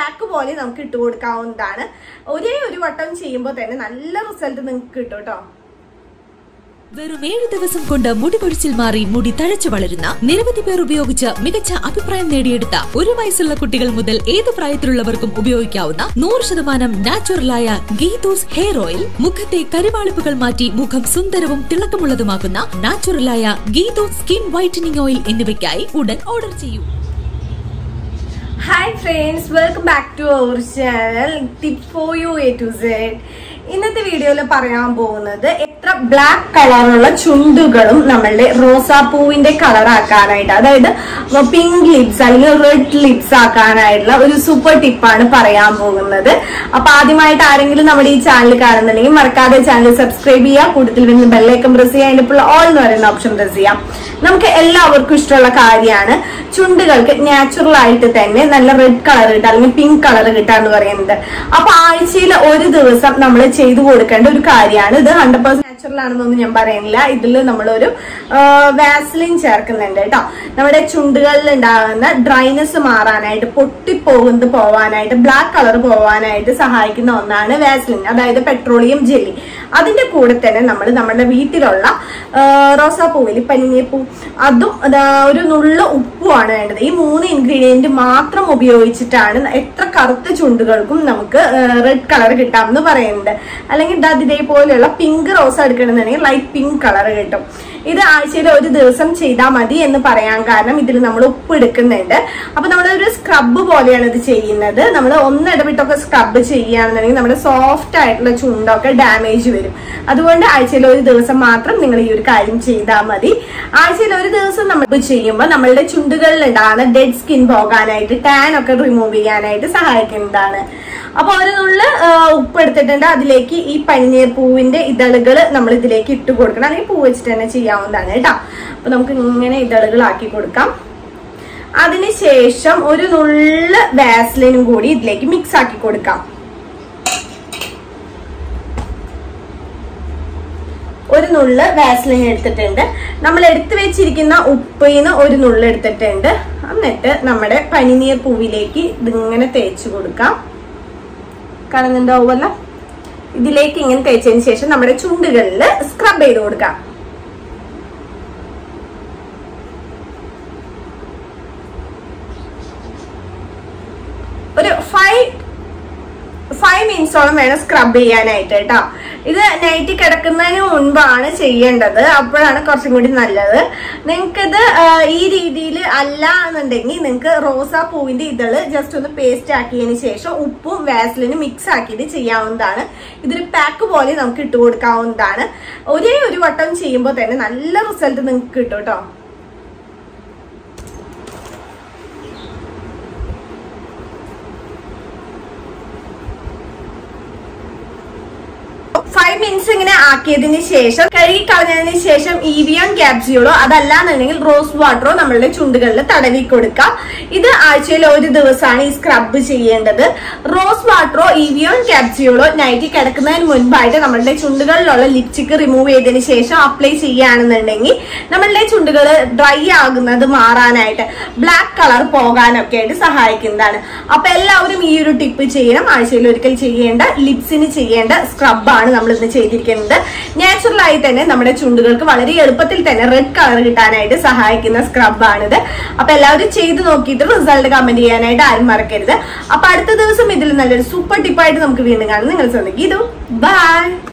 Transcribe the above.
pack പോലെ നമുക്ക് ഇട്ട് കൊടുക്കാവുന്നതാണ് ഒരേ ഒരു വട്ടം ചെയ്യുമ്പോൾ തന്നെ നല്ല റിസൾട്ട് നിങ്ങൾക്ക് കിട്ടും കേട്ടോ വെറും ഏഴ് ദിവസം കൊണ്ട് മുടി കൊഴിച്ചിൽ മാറി മുടി തഴച്ചു വളരുന്ന നിരവധി പേർ ഉപയോഗിച്ച് മികച്ച അഭിപ്രായം നേടിയെടുത്ത ഒരു വയസ്സുള്ള കുട്ടികൾ മുതൽ ഏത് പ്രായത്തിലുള്ളവർക്കും ഉപയോഗിക്കാവുന്ന നൂറ് ശതമാനം നാച്ചുറലായ ഗീതൂസ് ഹെയർ ഓയിൽ മുഖത്തെ കരിവാളിപ്പുകൾ മാറ്റി മുഖം സുന്ദരവും തിളക്കമുള്ളതുമാക്കുന്ന നാച്ചുറലായ ഗീതൂസ് സ്കിൻ വൈറ്റനിങ് ഓയിൽ എന്നിവയ്ക്കായി ഉടൻ ഓർഡർ ചെയ്യൂ hi friends welcome back to our channel tip for you A to Z ഇന്നത്തെ വീഡിയോയിൽ പറയാൻ പോകുന്നത് എത്ര ബ്ലാക്ക് കളറുള്ള ചുണ്ടുകളും നമ്മളുടെ റോസാപ്പൂവിന്റെ കളർ ആക്കാനായിട്ട് അതായത് പിങ്ക് ലിപ്സ് അല്ലെങ്കിൽ റെഡ് ലിപ്സ് ആക്കാനായിട്ടുള്ള ഒരു സൂപ്പർ ടിപ്പാണ് പറയാൻ പോകുന്നത് അപ്പൊ ആദ്യമായിട്ട് ആരെങ്കിലും നമ്മുടെ ഈ ചാനൽ കാണുന്നുണ്ടെങ്കിൽ മറക്കാതെ ചാനൽ സബ്സ്ക്രൈബ് ചെയ്യുക കൂടുതൽ വരുന്ന ബെല്ലൈക്കൻ പ്രസ് ചെയ്യുക അതിന്റെ ഇപ്പോൾ ഓൾ എന്ന് പറയുന്ന ഓപ്ഷൻ പ്രസ് ചെയ്യാം നമുക്ക് എല്ലാവർക്കും ഇഷ്ടമുള്ള കാര്യമാണ് ചുണ്ടുകൾക്ക് നാച്ചുറൽ ആയിട്ട് തന്നെ നല്ല റെഡ് കളർ കിട്ടുക അല്ലെങ്കിൽ പിങ്ക് കളർ കിട്ടുക എന്ന് പറയുന്നത് അപ്പൊ ആഴ്ചയിൽ ഒരു ദിവസം നമ്മൾ ചെയ്തു കൊടുക്കേണ്ട ഒരു കാര്യമാണ് ഇത് ഹൺഡ്രഡ് പെർസെന്റ് നാച്ചുറൽ ആണെന്നൊന്നും ഞാൻ പറയുന്നില്ല ഇതിൽ നമ്മളൊരു വാസ്ലിൻ ചേർക്കുന്നുണ്ട് കേട്ടോ നമ്മുടെ ചുണ്ടുകളിൽ ഉണ്ടാകുന്ന ഡ്രൈനെസ് മാറാനായിട്ട് പൊട്ടിപ്പോകുന്നത് പോവാനായിട്ട് ബ്ലാക്ക് കളർ പോവാനായിട്ട് സഹായിക്കുന്ന ഒന്നാണ് വാസ്ലിൻ അതായത് പെട്രോളിയം ജെല്ലി അതിന്റെ കൂടെ തന്നെ നമ്മൾ നമ്മുടെ വീട്ടിലുള്ള റോസാപ്പൂവിൽ പനിഞ്ഞപ്പൂ അതും അതാ ഒരു നുള്ള ഉപ്പുമാണ് വേണ്ടത് ഈ മൂന്ന് ഇൻഗ്രീഡിയന്റ് മാത്രം ഉപയോഗിച്ചിട്ടാണ് എത്ര കറുത്ത ചുണ്ടുകൾക്കും നമുക്ക് റെഡ് കളർ കിട്ടാമെന്ന് പറയുന്നത് അല്ലെങ്കിൽ ദാ ഇതേപോലെയുള്ള പിങ്ക് റോസ് എടുക്കണമെന്നുണ്ടെങ്കിൽ ലൈറ്റ് പിങ്ക് കളർ കിട്ടും ഇത് ആഴ്ചയിൽ ഒരു ദിവസം ചെയ്താൽ മതി എന്ന് പറയാൻ കാരണം ഇതിൽ നമ്മൾ ഉപ്പ് എടുക്കുന്നുണ്ട് അപ്പൊ നമ്മൾ ഒരു സ്ക്രബ് പോലെയാണ് ഇത് ചെയ്യുന്നത് നമ്മൾ ഒന്നിടവിട്ടൊക്കെ സ്ക്രബ് ചെയ്യുകയാണെന്നുണ്ടെങ്കിൽ നമ്മുടെ സോഫ്റ്റ് ആയിട്ടുള്ള ചുണ്ടൊക്കെ ഡാമേജ് വരും അതുകൊണ്ട് ആഴ്ചയിൽ ഒരു ദിവസം മാത്രം നിങ്ങൾ ഈ ഒരു കാര്യം ചെയ്താൽ മതി ആഴ്ചയിൽ ഒരു ദിവസം നമ്മൾ ചെയ്യുമ്പോൾ നമ്മളുടെ ചുണ്ടുകളിൽ ഉണ്ടാകുന്ന ഡെഡ് സ്കിൻ പോകാനായിട്ട് ടാൻ ഒക്കെ റിമൂവ് ചെയ്യാനായിട്ട് സഹായിക്കുന്നതാണ് അപ്പൊ ഒരു നുള്ള് ഉപ്പ് എടുത്തിട്ടുണ്ട് അതിലേക്ക് ഈ പനിനീർ പൂവിന്റെ ഇതളുകൾ നമ്മൾ ഇതിലേക്ക് ഇട്ട് കൊടുക്കണം അല്ലെങ്കിൽ പൂ വെച്ചിട്ട് തന്നെ ചെയ്യാവുന്നതാണ് കേട്ടോ അപ്പൊ നമുക്ക് ഇങ്ങനെ ഇതളുകളാക്കി കൊടുക്കാം അതിനുശേഷം ഒരു നുള്ള് വാസ്ലിനും കൂടി ഇതിലേക്ക് മിക്സ് ആക്കി കൊടുക്കാം ഒരു നുള്ള് വാസ്ലിൻ എടുത്തിട്ടുണ്ട് നമ്മൾ എടുത്തു വെച്ചിരിക്കുന്ന ഉപ്പിന്ന് ഒരു നുള്ള് എടുത്തിട്ടുണ്ട് എന്നിട്ട് നമ്മുടെ പനിനീർ പൂവിലേക്ക് ഇതിങ്ങനെ തേച്ച് കൊടുക്കാം കാണുന്നുണ്ടാവുമല്ലോ ഇതിലേക്ക് ഇങ്ങനെ തേച്ചതിന് ശേഷം നമ്മുടെ ചുണ്ടുകളിൽ സ്ക്രബ് ചെയ്ത് കൊടുക്കാം ഒരു ഫൈവ് ഫൈവ് മിനിറ്റ്സോളം വേണം സ്ക്രബ് ചെയ്യാനായിട്ട് കേട്ടോ ഇത് നൈറ്റ് കിടക്കുന്നതിന് മുൻപാണ് ചെയ്യേണ്ടത് അപ്പോഴാണ് കുറച്ചും കൂടി നല്ലത് നിങ്ങൾക്കിത് ഈ രീതിയിൽ അല്ല എന്നുണ്ടെങ്കിൽ നിങ്ങൾക്ക് റോസാ പൂവിന്റെ ഇതള് ജസ്റ്റ് ഒന്ന് പേസ്റ്റ് ആക്കിയതിന് ശേഷം ഉപ്പും വാസലിനും മിക്സ് ആക്കിയിട്ട് ചെയ്യാവുന്നതാണ് ഇതൊരു പാക്ക് പോലെ നമുക്ക് ഇട്ട് കൊടുക്കാവുന്നതാണ് ഒരേ ഒരു വട്ടം ചെയ്യുമ്പോൾ തന്നെ നല്ല റിസൾട്ട് നിങ്ങൾക്ക് കിട്ടും കേട്ടോ ഫൈവ് മിനിറ്റ്സ് ഇങ്ങനെ ആക്കിയതിന് ശേഷം കഴുകി കളഞ്ഞതിന് ശേഷം ഈവിയോൺ ക്യാപ്സ്യൂളോ അതല്ലാന്നുണ്ടെങ്കിൽ റോസ് വാട്ടറോ നമ്മളുടെ ചുണ്ടുകളിൽ തടവി കൊടുക്കാം ഇത് ആഴ്ചയിൽ ഒരു ദിവസമാണ് ഈ സ്ക്രബ് ചെയ്യേണ്ടത് റോസ് വാട്ടറോ ഈവിയോൺ ക്യാപ്സ്യൂളോ നൈറ്റ് കിടക്കുന്നതിന് മുൻപായിട്ട് നമ്മളുടെ ചുണ്ടുകളിലുള്ള ലിപ്സ്റ്റിക് റിമൂവ് ചെയ്തതിന് ശേഷം അപ്ലൈ ചെയ്യുകയാണെന്നുണ്ടെങ്കിൽ നമ്മളുടെ ചുണ്ടുകൾ ഡ്രൈ ആകുന്നത് മാറാനായിട്ട് ബ്ലാക്ക് കളർ പോകാനൊക്കെ ആയിട്ട് സഹായിക്കുന്നതാണ് അപ്പൊ എല്ലാവരും ഈ ഒരു ടിപ്പ് ചെയ്യണം ആഴ്ചയിൽ ഒരിക്കൽ ചെയ്യേണ്ട ലിപ്സിന് ചെയ്യേണ്ട സ്ക്രബാണ് നമ്മൾ ഇന്ന് ചെയ്തിരിക്കുന്നത് നാച്ചുറൽ ആയി തന്നെ നമ്മുടെ ചുണ്ടുകൾക്ക് വളരെ എളുപ്പത്തിൽ തന്നെ റെഡ് കളർ കിട്ടാനായിട്ട് സഹായിക്കുന്ന സ്ക്രബാണിത് അപ്പൊ എല്ലാവരും ചെയ്ത് നോക്കിയിട്ട് റിസൾട്ട് കമന്റ് ചെയ്യാനായിട്ട് ആരും മറക്കരുത് അപ്പൊ അടുത്ത ദിവസം ഇതിൽ നല്ലൊരു സൂപ്പർ ടിപ്പായിട്ട് നമുക്ക് വീണ്ടും കാണാം നിങ്ങൾ ശ്രദ്ധിക്കും ഇതും ബൈ